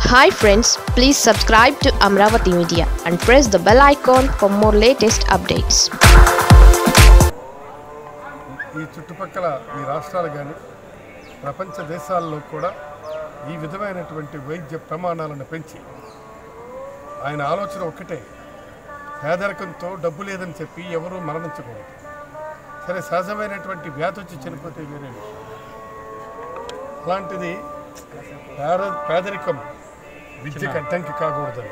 Hi friends please subscribe to Amaravati media and press the bell icon for more latest updates ఈ చుట్టుపక్కల ఈ రాష్ట్రాలు కానీ ప్రపంచ దేశాల్లో కూడా ఈ విధమైనటువంటి వైద్య ప్రమాణాలను పెంచి ఆయన ఆలోచన ఒక్కటే పేదరికంతో డబ్బు లేదని చెప్పి ఎవరూ మరణించకూడదు సరే సహజమైనటువంటి వ్యాధి వచ్చి చనిపోతే వేరే విషయం అలాంటిది పేద పేదరికం విద్యకు అడ్డంకి కాకూడదని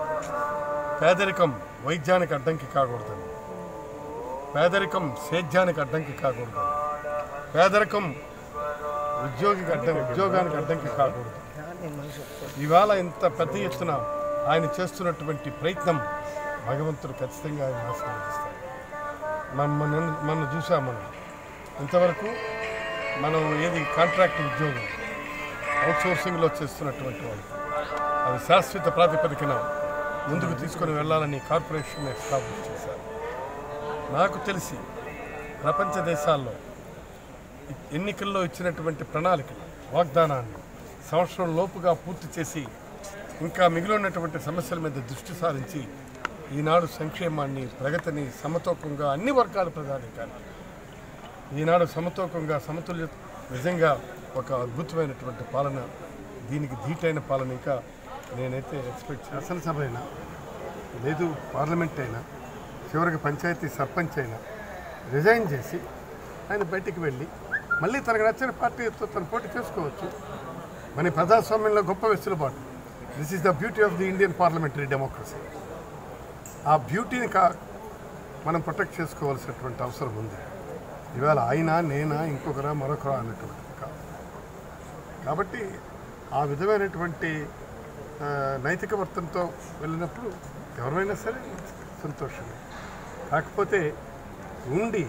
పేదరికం వైద్యానికి అడ్డంకి కాకూడదని పేదరికం సేద్యానికి అడ్డంకి కాకూడదు పేదరికం ఉద్యోగికి అడ్డం ఉద్యోగానికి అడ్డంకి కాకూడదు ఇవాళ ఇంత పెద్ద ఎత్తున ఆయన చేస్తున్నటువంటి ప్రయత్నం భగవంతుడు ఖచ్చితంగా ఆయన ఆశీర్వదిస్తాడు మన మన మనం చూసాం మనం ఇంతవరకు మనం ఏది కాంట్రాక్ట్ ఉద్యోగం అవుట్సోర్సింగ్లో చేస్తున్నటువంటి వాళ్ళు అది శాశ్వత ప్రాతిపదికన ముందుకు తీసుకొని వెళ్ళాలని కార్పొరేషన్ ఎస్టాబ్లిష్ చేశారు నాకు తెలిసి ప్రపంచ దేశాల్లో ఎన్నికల్లో ఇచ్చినటువంటి ప్రణాళికలు వాగ్దానాన్ని సంవత్సరం లోపుగా పూర్తి చేసి ఇంకా మిగిలి ఉన్నటువంటి సమస్యల మీద దృష్టి సారించి ఈనాడు సంక్షేమాన్ని ప్రగతిని సమతూకంగా అన్ని వర్గాల ప్రజానికాన్ని ఈనాడు సమతూకంగా సమతుల్య నిజంగా ఒక అద్భుతమైనటువంటి పాలన దీనికి ధీటైన పాలన ఇంకా నేనైతే ఎక్స్పెక్ట్ శాసనసభ అయినా లేదు పార్లమెంట్ అయినా చివరికి పంచాయతీ సర్పంచ్ అయినా రిజైన్ చేసి ఆయన బయటికి వెళ్ళి మళ్ళీ తనకు నచ్చిన పార్టీతో తను పోటీ చేసుకోవచ్చు మన ప్రజాస్వామ్యంలో గొప్ప వెసులుబాటు this is the beauty of the Indian parliamentary democracy ఆ బ్యూటీని కా మనం ప్రొటెక్ట్ చేసుకోవాల్సినటువంటి అవసరం ఉంది ఇవాళ ఆయన నేనా ఇంకొకరా మరొకరా అన్నటువంటిది కాదు కాబట్టి ఆ విధమైనటువంటి ఆ, నైతిక వర్తనతో వెళ్ళినప్పుడు ఎవరైనా సరే సంతోషమే కాకపోతే ఉండి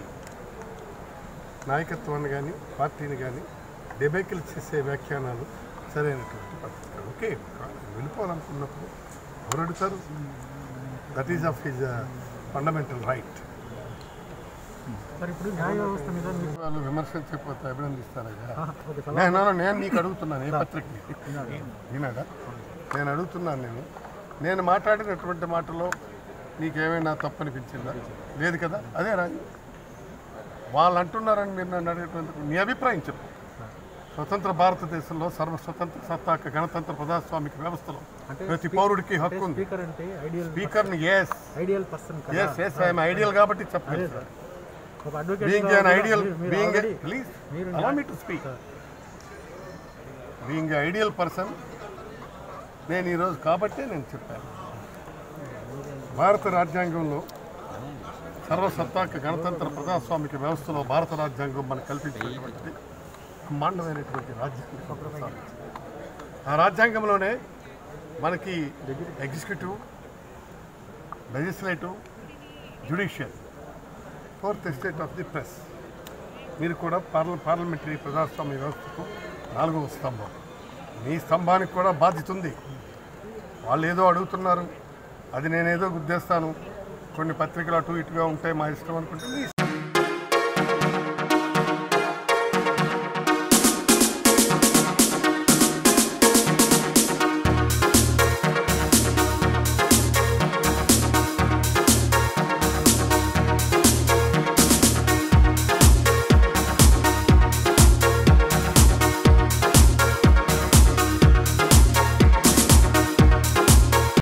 నాయకత్వాన్ని కానీ పార్టీని కానీ డిబేకిల్ చేసే వ్యాఖ్యానాలు సరైనటువంటి పద్ధతి కాదు. ఓకే వెళ్ళిపోవాలనుకున్నప్పుడు ఎవరు అడుగుతారు that is of his fundamental right మరి ఇప్పుడు న్యాయ వ్యవస్థ మీద మీకు వాళ్ళు విమర్శించకపోతే అభినందిస్తారయ్యా నేను నేను నీకు అడుగుతున్నాను ఏ పత్రికని వినాడా నేను అడుగుతున్నాను నేను నేను మాట్లాడినటువంటి మాటలో నీకేమైనా తప్పు అనిపించిందా లేదు కదా అదే రాజు వాళ్ళు అంటున్నారని మీరు నన్ను అడిగేటువంటి నీ అభిప్రాయం చెప్పు స్వతంత్ర భారతదేశంలో సర్వ స్వతంత్ర సత్తాక గణతంత్ర ప్రజాస్వామిక వ్యవస్థలో ప్రతి పౌరుడికి హక్కు ఉంది స్పీకర్ అంటే ఐడియల్ స్పీకర్ని ఎస్ ఐడియల్ పర్సన్ కదా ఎస్ ఎస్ ఐఎమ్ ఐడియల్ కాబట్టి చెప్పలేదు ఒక advocate being an ideal being please మీరు allow me to speak being ideal person నేను ఈరోజు కాబట్టే నేను చెప్పాను భారత రాజ్యాంగంలో సర్వసత్తాక గణతంత్ర ప్రజాస్వామిక వ్యవస్థలో భారత రాజ్యాంగం మనకు కల్పించినటువంటి బ్రహ్మాండమైనటువంటి రాజ్యాంగం ఆ రాజ్యాంగంలోనే మనకి executive legislative judicial fourth estate of the press మీరు కూడా పార్ల పార్లమెంటరీ ప్రజాస్వామ్య వ్యవస్థకు నాలుగవ స్తంభం మీ స్తంభానికి కూడా బాధ్యత ఉంది వాళ్ళు ఏదో అడుగుతున్నారు అది నేనేదో గుద్దేస్తాను కొన్ని పత్రికలు అటు ఇటుగా ఉంటాయి మా ఇష్టం అనుకుంటే మీ